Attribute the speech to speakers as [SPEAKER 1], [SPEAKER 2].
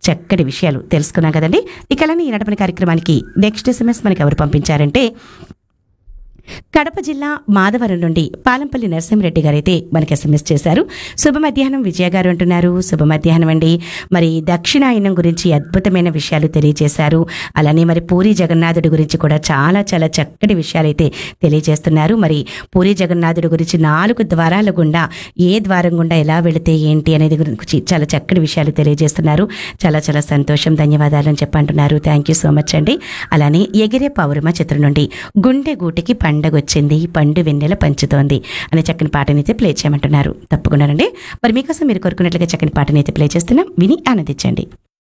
[SPEAKER 1] చక్కటి విషయాలు తెలుసుకున్నాం కదండి ఇక అలానే ఈ నడపని కార్యక్రమానికి నెక్స్ట్ ఎస్ఎంఎస్ మనకి ఎవరు పంపించారంటే కడప జిల్లా మాధవరం నుండి పాలంపల్లి నరసింహరెడ్డి గారైతే మనకి ఎస్ఎంఎస్ చేశారు శుభ మధ్యాహ్నం విజయ గారు అంటున్నారు శుభ మధ్యాహ్నం అండి మరి దక్షిణాయనం గురించి అద్భుతమైన విషయాలు తెలియజేశారు అలానే మరి పూరి జగన్నాథుడి గురించి కూడా చాలా చాలా చక్కటి విషయాలు అయితే తెలియజేస్తున్నారు మరి పూరి జగన్నాథుడి గురించి నాలుగు ద్వారాల గుండా ఏ ద్వారం గుండా ఎలా వెళితే ఏంటి అనేది గురించి చాలా చక్కటి విషయాలు తెలియజేస్తున్నారు చాలా చాలా సంతోషం ధన్యవాదాలు అని చెప్పంటున్నారు థ్యాంక్ యూ సో మచ్ అండి అలానే ఎగిరే పౌర్మ చిత్రం నుండి గుండె గూటికి పండగొచ్చింది పండు వెన్నెల పంచుతోంది అనే చక్కని పాటనైతే ప్లే చేయమంటున్నారు తప్పకుండానండి మరి మీకోసం మీరు కోరుకున్నట్లుగా చక్కని పాటనైతే ప్లే చేస్తున్నాం విని ఆనందించండి